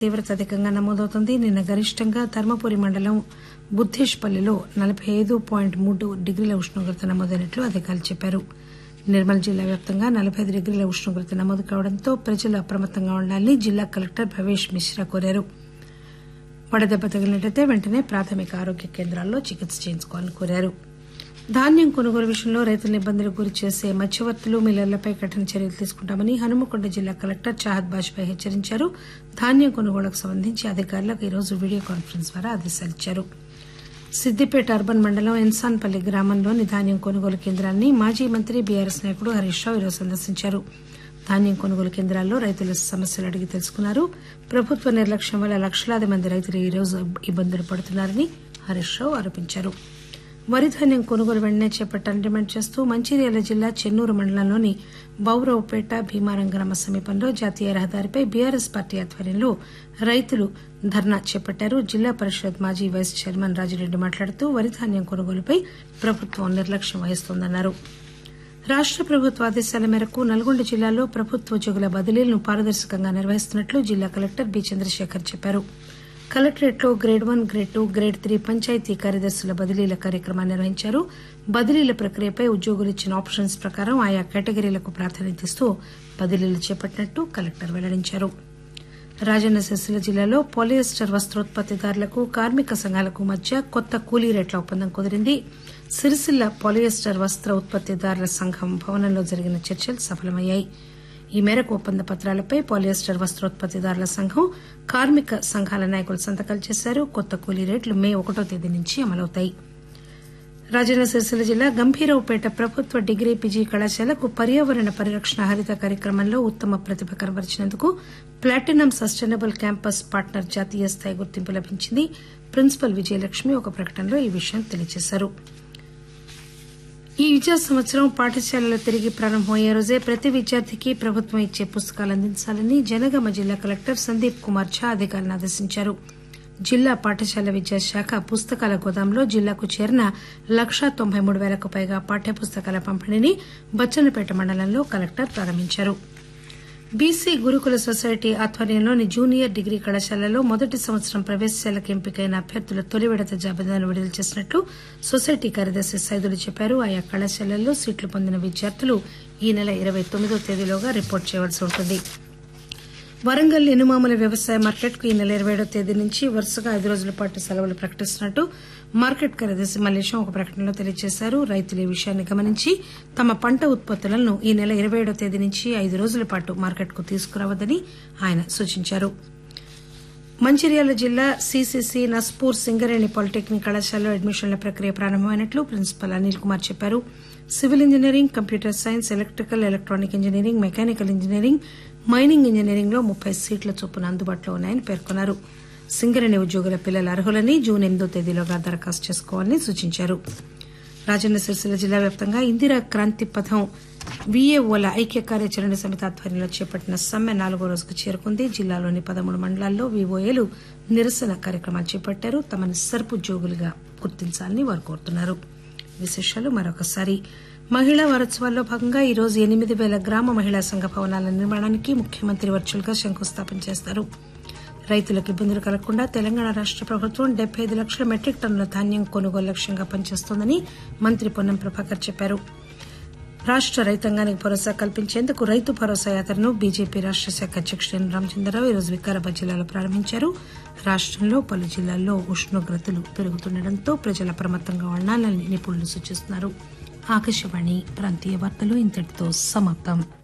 తీవ్రత అధికంగా నమోదవుతోంది నిన్న గరిష్టంగా ధర్మపురి మండలం బుద్దేష్పల్లిలో నలబై ఐదు పాయింట్ మూడు డిగ్రీల ఉష్ణోగ్రత నమోదైనట్లు అధికారులు చెప్పారు నిర్మల్ జిల్లా వ్యాప్తంగా నలబై ఐదు డిగ్రీల ఉష్ణోగ్రత నమోదు కావడంతో ప్రజలు అప్రమత్తంగా ఉండాలని జిల్లా కలెక్టర్ భవేష్ మిశ్రా కోరారు వడదెబ్బ తగిలినట్లయితే వెంటనే ప్రాథమిక ఆరోగ్య కేంద్రాల్లో చికిత్స చేయించుకోవాలని కోరారు ధాన్యం కొనుగోలు విషయంలో రైతులను ఇబ్బందులకు గురి చేసే మధ్యవర్తులు మిల్లర్లపై కఠిన చర్యలు తీసుకుంటామని హనుమకొండ జిల్లా కలెక్టర్ చాహద్ బాజ్పాయ్ హెచ్చరించారు ధాన్యం కొనుగోలుకు సంబంధించి అధికారులకు ఈరోజు వీడియో కాన్ఫరెన్స్ ద్వారా ఆదేశాలు ఇచ్చారు సిద్దిపేట అర్బన్ మండలం ఎన్సాన్పల్లి గ్రామంలోని ధాన్యం కొనుగోలు కేంద్రాన్ని మాజీ మంత్రి బీఆర్ఎస్ నాయకుడు హరీష్ రావు ఈరోజు సందర్శించారు ధాన్యం కొనుగోలు కేంద్రాల్లో రైతుల సమస్యలు అడిగి తెలుసుకున్నారు ప్రభుత్వ నిర్లక్ష్యం వల్ల లక్షలాది మంది రైతులు ఈరోజు ఇబ్బందులు పడుతున్నారని హరీష్ రావు ఆరోపించారు వరి ధాన్యం కొనుగోలు వెంటనే చేపట్టాలని డిమాండ్ చేస్తూ మంచిర్యాల జిల్లా చెన్నూరు మండలంలోని బౌరవపేట భీమారం గ్రామ సమీపంలో జాతీయ రహదారిపై బీఆర్ఎస్ పార్టీ ఆధ్వర్యంలో రైతులు ధర్నా చేపట్టారు జిల్లా పరిషత్ మాజీ వైస్ చైర్మన్ రాజిరెడ్డి మాట్లాడుతూ వరి ధాన్యం కొనుగోలుపై ప్రభుత్వం నిర్లక్ష్యం వహిస్తోందన్నారు రాష్ట ప్రభుత్వ ఆదేశాల మేరకు నల్గొండ జిల్లాలో ప్రభుత్వ ఉద్యోగుల బదిలీలను పారదర్శకంగా నిర్వహిస్తున్నట్లు జిల్లా కలెక్టర్ బి చంద్రశేఖర్ చెప్పారు కలెక్టరేట్లో grade one grade two grade three panchayat కార్యదర్శుల బదిలీల కార్యక్రమాన్ని నిర్వహించారు బదిలీల ప్రక్రియపై ఉద్యోగులు ఇచ్చిన ఆప్షన్స్ ప్రకారం ఆయా కేటగిరీలకు ప్రాధాన్యత ఇస్తూ బదిలీలు చేపట్టినట్టు కలెక్టర్ వెల్లడించారు రాజన్న సిరిసిల్ల జిల్లాలో పాలియస్టర్ వస్తోత్పత్తిదారులకు కార్మిక సంఘాలకు మధ్య కొత్త కూలీ రేట్ల ఒప్పందం కుదిరింది సిరిసిల్ల పాలియస్టర్ వస్త్ర ఉత్పత్తిదారుల సంఘం భవనంలో జరిగిన చర్చలు సఫలమయ్యాయి ఈ మేరకు ఒప్పంద పత్రాలపై పాలియస్టర్ వస్తోత్పత్తిదారుల సంఘం కార్మిక సంఘాల నాయకులు సంతకాలు చేశారు కొత్త కూలీ రేట్లు మే ఒకటో తేదీ నుంచి అమలవుతాయి రాజన్న సిరిసిల్ల జిల్లా గంభీరావుపేట ప్రభుత్వ డిగ్రీ పీజీ కళాశాలకు పర్యావరణ పరిరక్షణ హరిత కార్యక్రమంలో ఉత్తమ ప్రతిభ కనబరిచినందుకు ప్లాటినం సస్టైనబుల్ క్యాంపస్ పార్ట్నర్ జాతీయ స్థాయి గుర్తింపు లభించింది ప్రిన్సిపల్ విజయలక్ష్మి ఒక ప్రకటనలో ఈ విషయం తెలియజేశారు ఈ విద్యా సంవత్సరం పాఠశాలలు తిరిగి ప్రారంభమయ్యే రోజే ప్రతి విద్యార్థికి ప్రభుత్వం ఇచ్చే పుస్తకాలు అందించాలని జనగామ జిల్లా కలెక్టర్ సందీప్ కుమార్ ఝా అధికారులను ఆదేశించారు జిల్లా పాఠశాల విద్యాశాఖ పుస్తకాల గోదాంలో జిల్లాకు చేరిన లక్షా తొంభై మూడు పేలకు పైగా పాఠ్య పుస్తకాల పంపిణీని బచ్చన్నపేట మండలంలో కలెక్టర్ ప్రారంభించారు బీసీ గురుకుల సొసైటీ ఆధ్వర్యంలోని జూనియర్ డిగ్రీ కళాశాలలో మొదటి సంవత్సరం ప్రవేశాలకు ఎంపికైన అభ్యర్థుల తొలి విడత జాబితాను విడుదల చేసినట్లు సొసైటీ కార్యదర్శి సైదులు చెప్పారు ఆయా కళాశాలల్లో సీట్లు పొందిన విద్యార్థులు ఈ నెల ఇరవై తొమ్మిదో తేదీలోగా రిపోర్ట్ చేయవలసి ఉంటుంది వరంగల్ ఎనుమాముల వ్యవసాయ మార్కెట్ కు ఈ నెల ఇరవై ఏడో తేదీ నుంచి వరుసగా ఐదు రోజుల పాటు సెలవులు ప్రకటిస్తున్నట్టు మార్కెట్ కార్యదర్శి మల్లేశం ఒక ప్రకటనలో తెలియజేశారు రైతులు ఈ విషయాన్ని గమనించి తమ పంట ఉత్పత్తులను ఈ నెల ఇరవై ఏడో తేదీ నుంచి ఐదు రోజుల పాటు మార్కెట్ కు తీసుకురావద్దని ఆయన సూచించారు మంచిర్యాల జిల్లా సీసీసీ నస్పూర్ సింగరేణి పాలిటెక్నిక్ కళాశాలలో అడ్మిషన్ల ప్రక్రియ ప్రారంభమైనట్లు ప్రిన్సిపల్ అనిల్ కుమార్ చెప్పారు civil engineering computer science electrical electronic engineering mechanical engineering mining engineering లో ముప్పై సీట్ల చొప్పున అందుబాటులో ఉన్నాయని పేర్కొన్నారు సింగరేణి ఉద్యోగుల పిల్లల అర్హులని జూన్ ఎనిమిదో తేదీలోగా దరఖాస్తు చేసుకోవాలని సూచించారు రాజన్న సిరిసిల్ల జిల్లా వ్యాప్తంగా ఇందిరా క్రాంతి పథం వీఏఓల ఐక్య కార్యాచరణ సమితి ఆధ్వర్యంలో చేపట్టిన సమ్మె నాలుగో రోజుకు చేరుకుంది జిల్లాలోని పదమూడు మండలాల్లో వీఓఏలు నిరసన కార్యక్రమాలు చేపట్టారు తమను సర్పు ఉద్యోగులుగా గుర్తించాలని వారు కోరుతున్నారు విశేషాలు మరొకసారి మహిళా వారోత్సవాల్లో భాగంగా ఈ రోజు ఎనిమిది పేల గ్రామ మహిళా సంఘ భవనాల నిర్మాణానికి ముఖ్యమంత్రి వర్చువల్ గా శంకుస్థాపన చేస్తారు రైతులకు ఇబ్బందులు కలగకుండా తెలంగాణ రాష్ట ప్రభుత్వం డెబ్బై ఐదు లక్షల మెట్రిక్ టన్నుల ధాన్యం కొనుగోలు లక్ష్యంగా పనిచేస్తోందని మంత్రి పొన్నం ప్రభాకర్ చెప్పారు రాష్ట రైతాంగానికి భరోసా కల్పించేందుకు రైతు భరోసా యాత్రను బీజేపీ రాష్ట శాఖ అధ్యకుడు ఎన్ రామచంద్రరావు ఈరోజు వికారాబాద్ జిల్లాలో ప్రారంభించారు రాష్టంలో పలు జిల్లాల్లో ఉష్ణోగ్రతలు పెరుగుతుండటంతో ప్రజలు అప్రమత్తంగా ఉండాలని నిపుణులు సూచిస్తున్నారు ఆకాశవాణి ప్రాంతీయ వార్తలు ఇంతటితో సమాప్తం